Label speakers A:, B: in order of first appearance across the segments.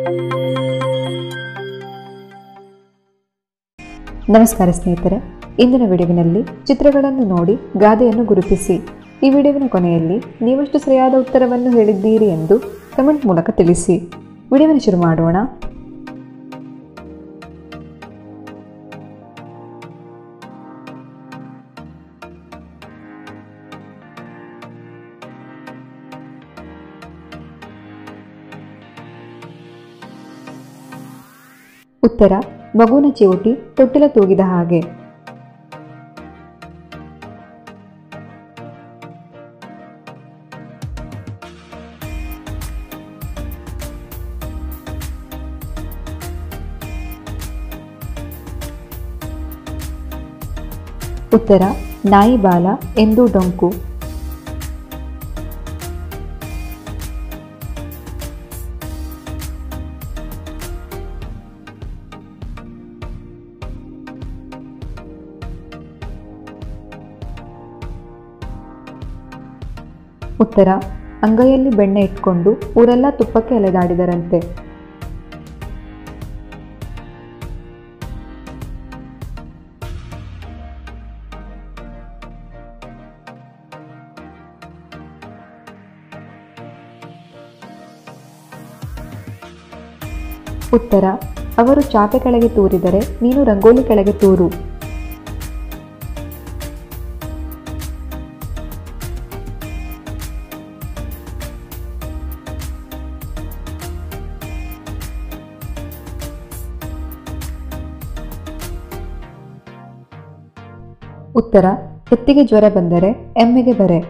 A: ನಮಸ್ಕಾರ ಸ್ನೇಹಿತರೆ ಇಂದಿನ ವಿಡಿಯೋವಿನಲ್ಲಿ ಚಿತ್ರಗಳನ್ನು ನೋಡಿ ಗಾದೆಯನ್ನು ಗುರುತಿಸಿ ಈ ವಿಡಿಯೋವಿನ ಕೊನೆಯಲ್ಲಿ ನೀವಷ್ಟು ಸರಿಯಾದ ಉತ್ತರವನ್ನು ಹೇಳಿದ್ದೀರಿ ಎಂದು ಕಮೆಂಟ್ ಮೂಲಕ ತಿಳಿಸಿ ವಿಡಿಯೋವನ್ನು ಶುರು ಮಾಡೋಣ ಉತ್ತರ ಮಗುನ ಚಿವುಟಿ ತೊಟ್ಟಿಲ ತೂಗಿದ ಹಾಗೆ ಉತ್ತರ ನಾಯಿ ಬಾಲ ಎಂದು ಡೊಂಕು ಉತ್ತರ ಅಂಗೈಯಲ್ಲಿ ಬೆಣ್ಣೆ ಇಟ್ಕೊಂಡು ಊರೆಲ್ಲ ತುಪ್ಪಕ್ಕೆ ಅಲೆದಾಡಿದರಂತೆ ಉತ್ತರ ಅವರು ಚಾಪೆ ಕೆಳಗೆ ತೂರಿದರೆ ನೀನು ರಂಗೋಲಿ ಕೆಳಗೆ ತೂರು ಉತ್ತರ ಎತ್ತಿಗೆ ಜ್ವರ ಬಂದರೆ ಎಮ್ಮೆಗೆ ಬರೆ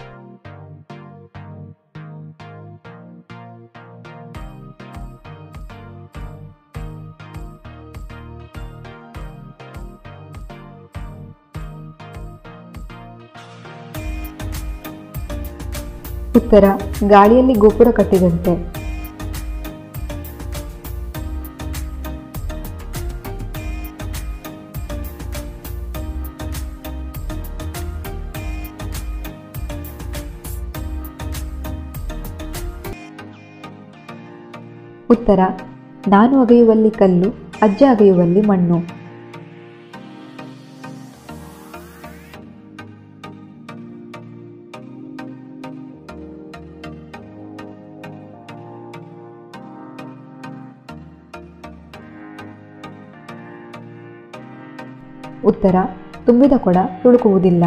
A: ಉತ್ತರ ಗಾಳಿಯಲ್ಲಿ ಗೋಪುರ ಕಟ್ಟಿದಂತೆ ಉತ್ತರ ನಾನು ಅಗೆಯುವಲ್ಲಿ ಕಲ್ಲು ಅಜ್ಜ ಅಗೆಯುವಲ್ಲಿ ಮಣ್ಣು ಉತ್ತರ ತುಂಬಿದ ಕೊಡ ತುಳುಕುವುದಿಲ್ಲ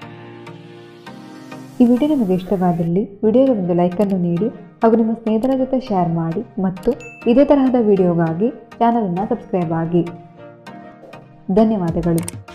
A: ಈ ವಿಡಿಯೋ ನಿಮಗೆ ಇಷ್ಟವಾದಲ್ಲಿ ವಿಡಿಯೋಗೆ ಒಂದು ಲೈಕನ್ನು ನೀಡಿ ಹಾಗೂ ನಿಮ್ಮ ಸ್ನೇಹಿತರ ಜೊತೆ ಶೇರ್ ಮಾಡಿ ಮತ್ತು ಇದೇ ತರಹದ ವಿಡಿಯೋಗಾಗಿ ಚಾನಲನ್ನು ಸಬ್ಸ್ಕ್ರೈಬ್ ಆಗಿ ಧನ್ಯವಾದಗಳು